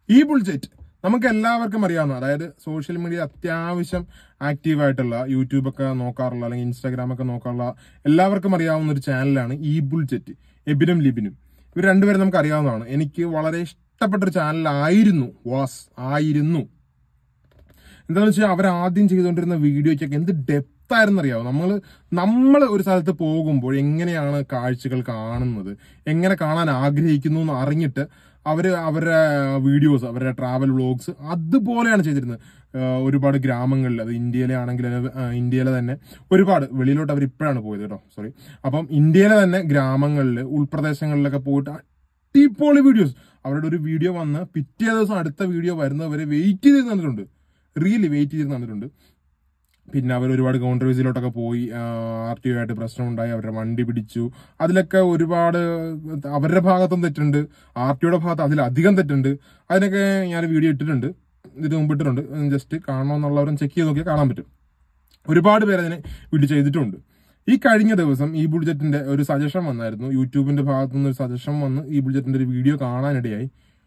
ഈ ബുൾജെറ്റ് നമുക്ക് എല്ലാവർക്കും അറിയാവുന്ന അതായത് സോഷ്യൽ മീഡിയ അത്യാവശ്യം ആക്റ്റീവ് ആയിട്ടുള്ള യൂട്യൂബൊക്കെ നോക്കാറുള്ള അല്ലെങ്കിൽ ഇൻസ്റ്റാഗ്രാം ഒക്കെ നോക്കാറുള്ള എല്ലാവർക്കും അറിയാവുന്ന ഒരു ചാനലാണ് ഈ ബുൾജെറ്റ് എബിനും ലിബിനും ഇവർ രണ്ടുപേരും നമുക്ക് അറിയാവുന്നതാണ് എനിക്ക് വളരെ ഇഷ്ടപ്പെട്ട ഒരു ചാനലായിരുന്നു വാസ് ആയിരുന്നു എന്താണെന്ന് വെച്ചാൽ അവർ ആദ്യം ചെയ്തുകൊണ്ടിരുന്ന വീഡിയോയ്ക്കൊക്കെ എന്ത് ഡെപ്ത് ആയിരുന്നു അറിയാവോ നമ്മൾ നമ്മൾ ഒരു സ്ഥലത്ത് പോകുമ്പോൾ എങ്ങനെയാണ് കാഴ്ചകൾ കാണുന്നത് എങ്ങനെ കാണാൻ ആഗ്രഹിക്കുന്നു എന്ന് അറിഞ്ഞിട്ട് അവര് അവരുടെ വീഡിയോസ് അവരുടെ ട്രാവൽ വ്ളോഗ്സ് അതുപോലെയാണ് ചെയ്തിരുന്നത് ആഹ് ഒരുപാട് ഗ്രാമങ്ങളിൽ അത് ഇന്ത്യയിലെ ആണെങ്കിൽ ആഹ് ഇന്ത്യയിലെ തന്നെ ഒരുപാട് വെളിയിലോട്ട് അവർ ഇപ്പോഴാണ് പോയത് കേട്ടോ സോറി അപ്പം ഇന്ത്യയിലെ തന്നെ ഗ്രാമങ്ങളിൽ ഉൾപ്രദേശങ്ങളിലൊക്കെ പോയിട്ട് അടിപൊളി വീഡിയോസ് അവരുടെ ഒരു വീഡിയോ വന്ന് പിറ്റേ ദിവസം അടുത്ത വീഡിയോ വരുന്നവരെ വെയിറ്റ് ചെയ്ത് തന്നിട്ടുണ്ട് റിയലി വെയിറ്റ് ചെയ്ത് തന്നിട്ടുണ്ട് പിന്നെ അവർ ഒരുപാട് കോൺട്രവേഴ്സിയിലോട്ടൊക്കെ പോയി ആർ ടി ഒ ആയിട്ട് പ്രശ്നമുണ്ടായി അവരുടെ വണ്ടി പിടിച്ചു അതിലൊക്കെ ഒരുപാട് അവരുടെ ഭാഗത്തും തെറ്റുണ്ട് ആർ ടി ഒയുടെ ഭാഗത്ത് അതിലധികം തെറ്റുണ്ട് അതിനൊക്കെ ഞാൻ വീഡിയോ ഇട്ടിട്ടുണ്ട് ഇതിന് മുമ്പ് ഇട്ടിട്ടുണ്ട് ജസ്റ്റ് കാണണമെന്നുള്ളവരും ചെക്ക് ചെയ്ത് നോക്കിയാൽ കാണാൻ പറ്റും ഒരുപാട് പേര് അതിനെ വീഡിയോ ചെയ്തിട്ടുണ്ട് ഈ കഴിഞ്ഞ ദിവസം ഈ ബുൾജറ്റിന്റെ ഒരു സജഷൻ വന്നായിരുന്നു യൂട്യൂബിന്റെ ഭാഗത്തു നിന്ന് ഒരു സജഷൻ വന്ന് ഈ ബുൾജറ്റിന്റെ ഒരു വീഡിയോ കാണാനിടയായി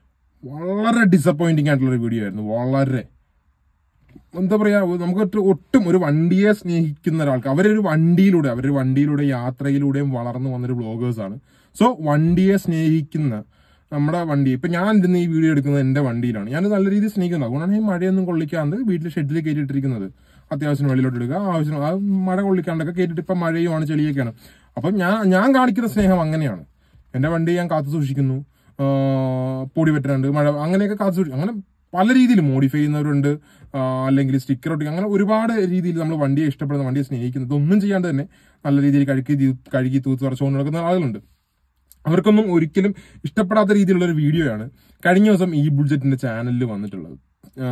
വളരെ ഡിസപ്പോയിന്റിംഗ് ആയിട്ടുള്ള ഒരു വീഡിയോ ആയിരുന്നു വളരെ എന്താ പറയാ നമുക്ക് ഒട്ട് ഒട്ടും ഒരു വണ്ടിയെ സ്നേഹിക്കുന്ന ഒരാൾക്ക് അവരൊരു വണ്ടിയിലൂടെ അവരൊരു വണ്ടിയിലൂടെ യാത്രയിലൂടെയും വളർന്നു വന്നൊരു വ്ളോഗേഴ്സാണ് സോ വണ്ടിയെ സ്നേഹിക്കുന്ന നമ്മുടെ വണ്ടി ഇപ്പൊ ഞാൻ ഇരുന്ന് ഈ വീഡിയോ എടുക്കുന്നത് എന്റെ വണ്ടിയിലാണ് ഞാൻ നല്ല രീതിയിൽ സ്നേഹിക്കുന്നത് അതുകൊണ്ടാണ് ഈ മഴയൊന്നും കൊള്ളിക്കാണ്ട് വീട്ടിൽ ഷെഡിൽ കയറ്റിയിട്ടിരിക്കുന്നത് അത്യാവശ്യം വെളിയിലോട്ട് എടുക്കുക ആവശ്യം ആ മഴ കൊള്ളിക്കാണ്ടൊക്കെ കയറ്റിട്ട് ഇപ്പൊ മഴയുമാണ് ചെളിയൊക്കെയാണ് അപ്പം ഞാൻ ഞാൻ കാണിക്കുന്ന സ്നേഹം അങ്ങനെയാണ് എന്റെ വണ്ടി ഞാൻ കാത്തു സൂക്ഷിക്കുന്നു ആ, പൊടി പറ്റാണ്ട് മഴ അങ്ങനെയൊക്കെ കാത്തു സൂക്ഷിക്കും അങ്ങനെ പല രീതിയിൽ മോഡിഫൈ ചെയ്യുന്നവരുണ്ട് ആ, അല്ലെങ്കിൽ സ്റ്റിക്കർ ഒട്ടിക്കുക അങ്ങനെ ഒരുപാട് രീതിയിൽ നമ്മൾ വണ്ടിയെ ഇഷ്ടപ്പെടുന്ന വണ്ടിയെ സ്നേഹിക്കുന്നത് ഒന്നും ചെയ്യാണ്ട് തന്നെ നല്ല രീതിയിൽ കഴുകി തീ- കഴുകി തൂത്ത് വരച്ചുകൊണ്ട് നടക്കുന്ന ആളുകളുണ്ട് അവർക്കൊന്നും ഒരിക്കലും ഇഷ്ടപ്പെടാത്ത രീതിയിലുള്ള ഒരു വീഡിയോയാണ് കഴിഞ്ഞ ദിവസം ഈ ബുൾജറ്റിന്റെ ചാനലിൽ വന്നിട്ടുള്ളത് ആ,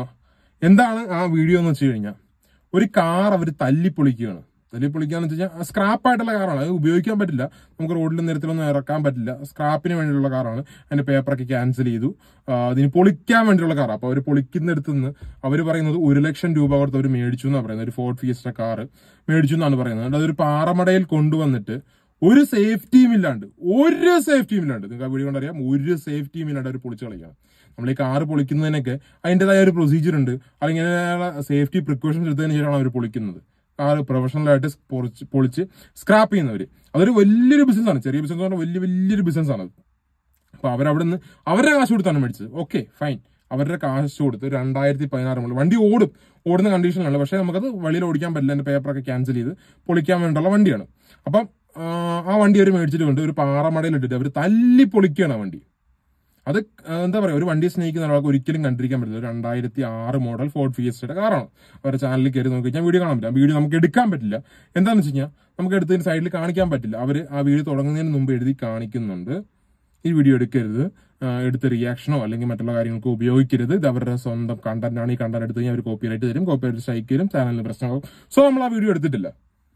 എന്താണ് ആ വീഡിയോ എന്ന് വെച്ച് കഴിഞ്ഞാൽ ഒരു കാർ അവർ തല്ലിപ്പൊളിക്കുകയാണ് തല്ലിപ്പൊളിക്കാന്ന് വെച്ച് കഴിഞ്ഞാൽ സ്ക്രാപ്പ് ആയിട്ടുള്ള കാറാണ് അത് ഉപയോഗിക്കാൻ പറ്റില്ല നമുക്ക് റോഡിൽ നിരത്തിലൊന്നും ഇറക്കാൻ പറ്റില്ല സ്ക്രാപ്പിന് വേണ്ടിയുള്ള കാറാണ് അതിന്റെ പേപ്പറൊക്കെ ക്യാൻസൽ ചെയ്തു ആ, അതിന് പൊളിക്കാൻ വേണ്ടിയുള്ള കാറാണ് അപ്പൊ അവർ പൊളിക്കുന്നിടത്ത് നിന്ന് അവർ പറയുന്നത് ഒരു ലക്ഷം രൂപ കൊടുത്ത് അവർ മേടിച്ചു എന്നാണ് പറയുന്നത് ഒരു ഫോർട്ട് ഫിയസ്റ്റ കാറ് മേടിച്ചു എന്നാണ് പറയുന്നത് അതൊരു പാറമടയിൽ കൊണ്ടുവന്നിട്ട് ഒരു സേഫ്റ്റിയും ഇല്ലാണ്ട് ഒരു സേഫ്റ്റിയും ഇല്ലാണ്ട് നിങ്ങൾക്ക് ആ വീഡിയോ കണ്ടറിയാം ഒരു സേഫ്റ്റിയും ഇല്ലാണ്ട് അവർ പൊളിച്ചു കളയുകയാണ് നമ്മൾ ഈ കാറ് പൊളിക്കുന്നതിനൊക്കെ അതിൻ്റെതായ ഒരു പ്രൊസീജിയർ ഉണ്ട് അല്ലെങ്കിൽ സേഫ്റ്റി പ്രിക്കോഷൻസ് എടുത്തതിന് ശേഷമാണ് അവർ പൊളിക്കുന്നത് കാറ് പ്രൊഫഷണൽ ആയിട്ട് പൊളിച്ച് പൊളിച്ച് സ്ക്രാപ്പ് ചെയ്യുന്നവര് അതൊരു വലിയൊരു ബിസിനസ്സാണ് ചെറിയ ബിസിനസ് പറഞ്ഞാൽ വലിയ വലിയൊരു ബിസിനസ്സാണ് അത് അപ്പൊ അവരവിടെ നിന്ന് അവരുടെ കാശ് കൊടുത്താണ് മേടിച്ചത് ഓക്കെ ഫൈൻ അവരുടെ കാശ് കൊടുത്ത് രണ്ടായിരത്തി പതിനാറ് മുതൽ വണ്ടി ഓടും ഓടുന്ന കണ്ടീഷനിലാണ് പക്ഷെ നമുക്കത് വെളിയിൽ ഓടിക്കാൻ പറ്റില്ല എന്റെ പേപ്പറൊക്കെ ക്യാൻസൽ ചെയ്ത് പൊളിക്കാൻ വേണ്ടിയുള്ള വണ്ടിയാണ് അപ്പം ആ, ആ വണ്ടി അവർ മേടിച്ചിട്ട് കൊണ്ട് ഒരു പാറമടയിൽ ഇട്ടിട്ട് അവർ തല്ലി പൊളിക്കുകയാണ് ആ വണ്ടി അത് ആ, എന്താ പറയാ ഒരു വണ്ടിയെ സ്നേഹിക്കുന്ന ഒരാൾക്ക് ഒരിക്കലും കണ്ടിരിക്കാൻ പറ്റില്ല ഒരു രണ്ടായിരത്തി ആറ് മോഡൽ ഫോർട്ട് ഫിയസ്റ്റയുടെ കാറാണ് അവരുടെ ചാനലിൽ കയറി നോക്കി കഴിഞ്ഞാൽ വീഡിയോ കാണാൻ പറ്റില്ല ആ വീഡിയോ നമുക്ക് എടുക്കാൻ പറ്റില്ല എന്താണെന്ന് വെച്ച് കഴിഞ്ഞാൽ നമുക്ക് എടുത്തതിന് സൈഡിൽ കാണിക്കാൻ പറ്റില്ല അവർ ആ വീഡിയോ തുടങ്ങുന്നതിന് മുമ്പ് എഴുതി കാണിക്കുന്നുണ്ട് ഈ വീഡിയോ എടുക്കരുത് ആ, എടുത്ത റിയാക്ഷനോ അല്ലെങ്കിൽ മറ്റുള്ള കാര്യങ്ങൾക്കോ ഉപയോഗിക്കരുത് ഇത് അവരുടെ സ്വന്തം കണ്ടന്റ് ആണ് ഈ കണ്ടന്റ് എടുത്ത് കഴിഞ്ഞാൽ അവർ കോപ്പി റൈറ്റ് തരും കോപ്പി റൈറ്റ് സ്ട്രൈക്ക് തരും ചാനലിന് പ്രശ്നമാകും സോ നമ്മൾ ആ വീഡിയോ എടുത്തിട്ടില്ല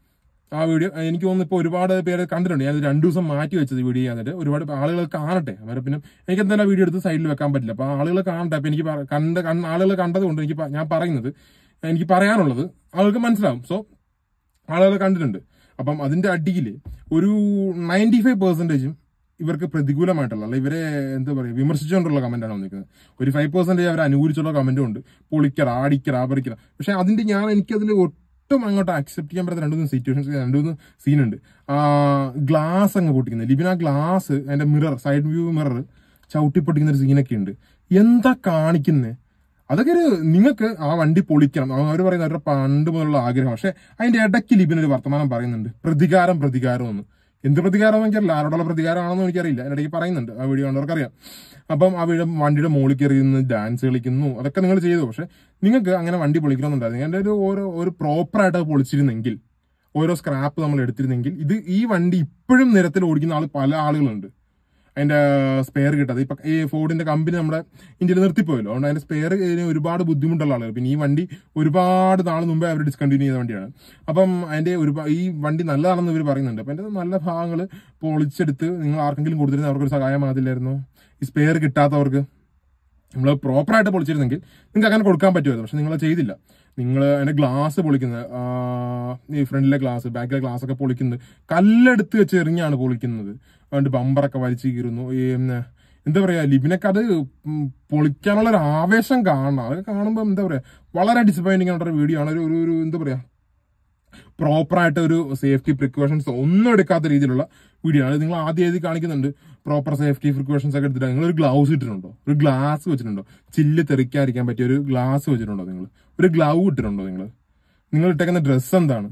ആ വീഡിയോ എനിക്ക് തോന്നുന്നു ഇപ്പോൾ ഒരുപാട് പേര് കണ്ടിട്ടുണ്ട് ഞാൻ രണ്ടു ദിവസം മാറ്റി വെച്ചത് വീഡിയോ ചെയ്യാന്നിട്ട് ഒരുപാട് ആളുകൾ കാണട്ടെ അവരെ പിന്നെ എനിക്ക് എന്തായാലും ആ വീഡിയോ എടുത്ത് സൈഡിൽ വെക്കാൻ പറ്റില്ല അപ്പൊ ആളുകൾ കാണട്ടെ അപ്പൊ എനിക്ക് പറ- കണ്ട കണ്ട- ആളുകൾ കണ്ടത് കൊണ്ട് എനിക്ക് പ- ഞാൻ പറയുന്നത് എനിക്ക് പറയാനുള്ളത് ആളുകൾക്ക് മനസ്സിലാവും സോ ആളുകൾ കണ്ടിട്ടുണ്ട് അപ്പം അതിന്റെ അടിയിൽ ഒരു നയൻറ്റി ഫൈവ് പെർസെന്റേജും ഇവർക്ക് പ്രതികൂലമായിട്ടുള്ള അല്ല ഇവരെ എന്താ പറയുക വിമർശിച്ചുകൊണ്ടുള്ള കമന്റാണ് വന്നിരിക്കുന്നത് ഒരു ഫൈവ് പെർസെന്റേജ് അവരെ അനുകൂലിച്ചുള്ള കമന്റും ഉണ്ട് പൊളിക്കറ ആടിക്കറ ആപറിക്കറ പക്ഷെ അതിന്റെ ഞാൻ എനിക്കതിൽ ഒട്ടും അങ്ങോട്ട് അക്സെപ്റ്റ് ചെയ്യാൻ പറ്റാത്ത രണ്ടു മൂന്ന് സിറ്റുവേഷൻസ് രണ്ടു മൂന്ന് സീനുണ്ട് ഗ്ലാസ് അങ്ങ് പൊട്ടിക്കുന്നത് ലിബിന ഗ്ലാസ് അതിന്റെ മിറർ സൈഡ് വ്യൂ മിറർ ചവിട്ടി പൊട്ടിക്കുന്ന ഒരു സീനൊക്കെ ഉണ്ട് എന്താ കാണിക്കുന്നേ അതൊക്കെ ഒരു നിങ്ങൾക്ക് ആ വണ്ടി പൊളിക്കണം അവർ പറയുന്ന അവരുടെ പണ്ട് മുതലുള്ള ആഗ്രഹം പക്ഷെ അതിന്റെ ഇടയ്ക്ക് ലിബിൻ ഒരു വർത്തമാനം പറയുന്നുണ്ട് പ്രതികാരം പ്രതികാരം എന്ന് എന്ത് പ്രതികാരം എന്ന് എനിക്കറിയില്ല ആരോടുള്ള പ്രതികാരമാണെന്ന് എനിക്കറിയില്ല ഇടയ്ക്ക് പറയുന്നുണ്ട് ആ വീഡിയോ കണ്ടവർക്ക് അറിയാം അപ്പം ആ വീഡിയോ വണ്ടിയുടെ മുകളിൽ കയറി നിന്ന് ഡാൻസ് കളിക്കുന്നു അതൊക്കെ നിങ്ങൾ ചെയ്തു പക്ഷെ നിങ്ങൾക്ക് അങ്ങനെ വണ്ടി പൊളിക്കണമെന്നുണ്ടായിരുന്നു അതിന്റെ ഒരു ഓരോ ഒരു പ്രോപ്പറായിട്ട് അത് പൊളിച്ചിരുന്നെങ്കിൽ ഓരോ സ്ക്രാപ്പ് നമ്മൾ എടുത്തിരുന്നെങ്കിൽ ഇത് ഈ വണ്ടി ഇപ്പോഴും നിരത്തിൽ ഓടിക്കുന്ന ആൾ പല ആളുകളുണ്ട് അതിന്റെ സ്പെയർ കിട്ടാതെ ഇപ്പൊ ഈ ഫോർഡിന്റെ കമ്പനി നമ്മുടെ ഇന്ത്യയിൽ നിർത്തിപ്പോയല്ലോ അതുകൊണ്ട് അതിന്റെ സ്പെയർ ഒരുപാട് ബുദ്ധിമുട്ടുള്ള ആളുകൾ പിന്നെ ഈ വണ്ടി ഒരുപാട് നാൾ മുമ്പേ അവർ ഡിസ്കണ്ടിന്യൂ ചെയ്ത വണ്ടിയാണ് അപ്പം അതിന്റെ ഒരുപാട് ഈ വണ്ടി നല്ലതാണെന്ന് ഇവർ പറയുന്നുണ്ട് അപ്പൊ അതിന്റെ നല്ല ഭാഗങ്ങൾ പൊളിച്ചെടുത്ത് നിങ്ങൾ ആർക്കെങ്കിലും കൊടുത്തിരുന്ന അവർക്കൊരു സഹായമാകില്ലായിരുന്നു ഈ സ്പെയർ കിട്ടാത്തവർക്ക് നമ്മൾ പ്രോപ്പറായിട്ട് പൊളിച്ചിരുന്നെങ്കിൽ നിങ്ങൾക്ക് അങ്ങനെ കൊടുക്കാൻ പറ്റുമായിരുന്നു പക്ഷെ നിങ്ങൾ ചെയ്തില്ല നിങ്ങൾ അതിന്റെ ഗ്ലാസ് പൊളിക്കുന്നത് ആ, ഈ ഫ്രണ്ടിലെ ഗ്ലാസ് ബാക്കിലെ ഗ്ലാസ് ഒക്കെ പൊളിക്കുന്നത് കല്ലെടുത്ത് വെച്ച് എറിഞ്ഞാണ് പൊളിക്കുന്നത് അതുകൊണ്ട് ബമ്പറൊക്കെ വലിച്ചു കീറുന്നു ഈ ഉം, എന്താ പറയാ ലിബിനൊക്കെ അത് ഉം പൊളിക്കാനുള്ള ഒരു ആവേശം കാണണം അതൊക്കെ കാണുമ്പോൾ എന്താ പറയാ വളരെ ഡിസപ്പോയിന്റിംഗ് ആയിട്ടുള്ള വീഡിയോ ആണ് ഒരു ഒരു- ഒരു എന്താ പറയാ പ്രോപ്പറായിട്ട് ഒരു സേഫ്റ്റി പ്രിക്കോഷൻസ് ഒന്നും എടുക്കാത്ത രീതിയിലുള്ള വീഡിയോ ആണ് അത് നിങ്ങൾ ആദ്യം എഴുതി കാണിക്കുന്നുണ്ട് പ്രോപ്പർ സേഫ്റ്റി പ്രിക്കോഷൻസ് ഒക്കെ എടുത്തിട്ട് നിങ്ങൾ ഒരു ഗ്ലൗസ് ഇട്ടിട്ടുണ്ടോ ഒരു ഗ്ലാസ് വെച്ചിട്ടുണ്ടോ ചില്ല് തെറിക്കാതിരിക്കാൻ പറ്റിയ ഒരു ഗ്ലാസ് വെച്ചിട്ടുണ്ടോ നിങ്ങൾ ഒരു ഗ്ലൗ ഇട്ടിട്ടുണ്ടോ നിങ്ങൾ നിങ്ങൾ ഇട്ടേക്കുന്ന ഡ്രസ്സ് എന്താണ്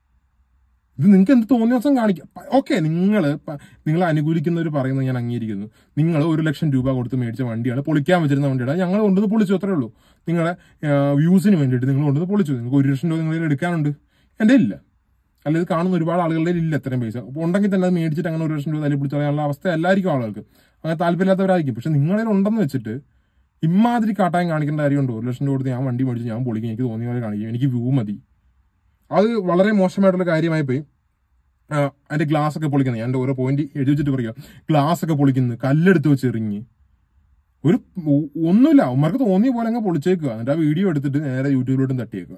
ഇത് നിങ്ങൾക്ക് എന്ത് തോന്നിയ ദിവസം കാണിക്കാം ഓക്കെ നിങ്ങൾ നിങ്ങൾ അനുകൂലിക്കുന്നവർ പറയുന്നത് ഞാൻ അംഗീകരിക്കുന്നു നിങ്ങൾ ഒരു ലക്ഷം രൂപ കൊടുത്ത് മേടിച്ച വണ്ടിയാണ് പൊളിക്കാൻ വെച്ചിരുന്ന വണ്ടിയാണ് ഞങ്ങൾ കൊണ്ടുവന്ന് പൊളിച്ചു അത്രേ ഉള്ളൂ നിങ്ങളെ വ്യൂസിന് വേണ്ടിയിട്ട് നിങ്ങൾ കൊണ്ടുവന്ന് പൊളിച്ചു നിങ്ങൾക്ക് ഒരു ലക്ഷം രൂപ നിങ്ങളിൽ എടുക്കാനുണ്ട് എൻ്റെ ഇല്ല അല്ല ഇത് കാണുന്ന ഒരുപാട് ആളുകളുടെ ഇല്ല അത്രയും പൈസ അപ്പോൾ ഉണ്ടെങ്കിൽ തന്നെ അത് മേടിച്ചിട്ട് അങ്ങനെ ഒരു ലക്ഷം രൂപ തല്ലി പിടിച്ച് കളയാനുള്ള അവസ്ഥ എല്ലാവർക്കും ആളുകൾക്ക് അങ്ങനെ താല്പര്യമില്ലാത്തവരായിരിക്കും പക്ഷെ നിങ്ങളിൽ ഉണ്ടെന്ന് വെച്ചിട്ട് ഇമാതിരി കാട്ടായം കാണിക്കേണ്ട കാര്യമുണ്ടോ ഒരു ലക്ഷം രൂപ കൊടുത്ത് ഞാൻ വണ്ടി മേടിച്ച് ഞാൻ പൊളിക്കും എനിക്ക് തോന്നിയ പോലെ കാണിക്കും എനിക്ക് വ്യൂ മതി അത് വളരെ മോശമായിട്ടുള്ള കാര്യമായി പോയി ആ, അതിന്റെ ഗ്ലാസ് ഒക്കെ പൊളിക്കുന്നത് ഞാൻ എൻ്റെ ഓരോ പോയിന്റ് എഴുതി വെച്ചിട്ട് പറയുക ഗ്ലാസ് ഒക്കെ പൊളിക്കുന്നത് കല്ലെടുത്ത് വെച്ച് എറിഞ്ഞ് ഒരു ഒ- ഒന്നുമില്ല ഉമ്മർക്ക് തോന്നിയ പോലെ അങ്ങ് പൊളിച്ചേക്കുക എന്നിട്ട് ആ വീഡിയോ എടുത്തിട്ട് നേരെ യൂട്യൂബിലോട്ടും തട്ടിയേക്കുക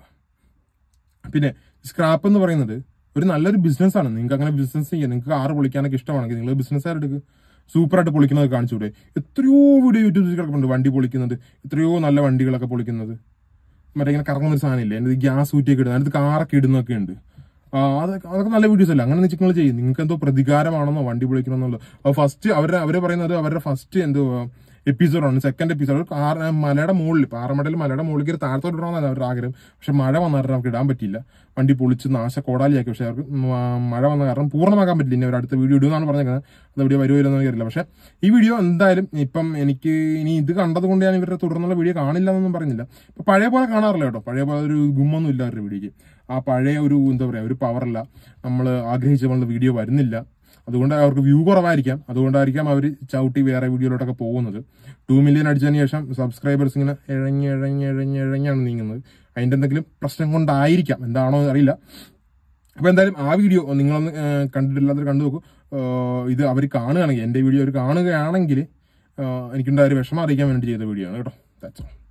പിന്നെ സ്ക്രാപ്പ് എന്ന് പറയുന്നത് ഒരു നല്ലൊരു ബിസിനസ്സാണ് നിങ്ങൾക്ക് അങ്ങനെ ബിസിനസ് ചെയ്യാം നിങ്ങൾക്ക് കാറ് പൊളിക്കാനൊക്കെ ഇഷ്ടമാണെങ്കിൽ നിങ്ങൾ ബിസിനസ്സുകാരെടുക്ക് സൂപ്പറായിട്ട് പൊളിക്കുന്നത് കാണിച്ചുകൂടെ എത്രയോ വീഡിയോ യൂട്യൂബിൽ കിടക്കുന്നുണ്ട് വണ്ടി പൊളിക്കുന്നത് എത്രയോ നല്ല വണ്ടികളൊക്കെ പൊളിക്കുന്നത് മറ്റേ ഇങ്ങനെ കറങ്ങുന്ന ഒരു സാധനമില്ലേ അതിന് ഗ്യാസ് ഊറ്റിയൊക്കെ ഇടുന്നത് അതിനകത്ത് കാറൊക്കെ ഇടുന്നൊക്കെ ഉണ്ട് ആ, അതൊക്കെ അതൊക്കെ നല്ല വീഡിയോസ് അല്ല അങ്ങനെ നിങ്ങൾ ചെയ്യും നിങ്ങൾക്ക് എന്തോ പ്രതികാരമാണെന്നോ വണ്ടി പൊളിക്കണമെന്നല്ലോ അത് ഫസ്റ്റ് അവരുടെ അവര് പറയുന്നത് അവരുടെ ഫസ്റ്റ് എന്തോ എപ്പിസോഡാണ് സെക്കൻഡ് എപ്പിസോഡ് മലയുടെ മുകളിൽ പാറമടയിൽ മലയുടെ മുകളിൽ കയറി താഴത്തോട്ട് ഇടണമെന്നാണ് അവരുടെ ആഗ്രഹം പക്ഷെ മഴ വന്ന കാരണം അവർക്ക് ഇടാൻ പറ്റില്ല വണ്ടി പൊളിച്ച് നാശ കോടാലിയാക്കി പക്ഷെ അവർക്ക് മ- മഴ വന്ന കാരണം പൂർണ്ണമാക്കാൻ പറ്റില്ല ഇനി അവർ അടുത്ത വീഡിയോ ഇടുമെന്നാണ് പറഞ്ഞേക്കുന്നത് അത് വീഡിയോ വരുമോ എന്ന് അറിയില്ല പക്ഷെ ഈ വീഡിയോ എന്തായാലും ഇപ്പം എനിക്ക് ഇനി ഇത് കണ്ടത് കൊണ്ട് ഞാൻ ഇവരുടെ തുടർന്നുള്ള വീഡിയോ കാണില്ല എന്നൊന്നും പറഞ്ഞില്ല ഇപ്പൊ പഴയ പോലെ കാണാറില്ല കേട്ടോ പഴയ പോലെ ഒരു ഗുമ്മൊന്നും ഇല്ല അവരുടെ വീഡിയോക്ക് ആ പഴയ ഒരു എന്താ പറയാ ഒരു പവറല്ല നമ്മൾ ആഗ്രഹിച്ച പോലെ വീഡിയോ വരുന്നില്ല അതുകൊണ്ട് അവർക്ക് വ്യൂ കുറവായിരിക്കാം അതുകൊണ്ടായിരിക്കാം അവർ ചവിട്ടി വേറെ വീഡിയോയിലോട്ടൊക്കെ പോകുന്നത് ടു മില്യൺ അടിച്ചതിന് ശേഷം സബ്സ്ക്രൈബേഴ്സ് ഇങ്ങനെ ഇഴഞ്ഞ് ഇഴഞ്ഞ് ഇഴഞ്ഞ് ഇഴഞ്ഞാണ് നീങ്ങുന്നത് അതിന്റെ എന്തെങ്കിലും പ്രശ്നം കൊണ്ടായിരിക്കാം എന്താണോ എന്ന് അറിയില്ല അപ്പൊ എന്തായാലും ആ വീഡിയോ നിങ്ങളൊന്ന് ഏഹ്, കണ്ടിട്ടില്ലാത്തവർ കണ്ടു നോക്കൂ ഏഹ്, ഇത് അവർ കാണുകയാണെങ്കിൽ എന്റെ വീഡിയോ അവർ കാണുകയാണെങ്കിൽ ഏഹ്, എനിക്കുണ്ടായ ഒരു വിഷമം അറിയിക്കാൻ വേണ്ടി ചെയ്ത വീഡിയോ ആണ് കേട്ടോ That's all.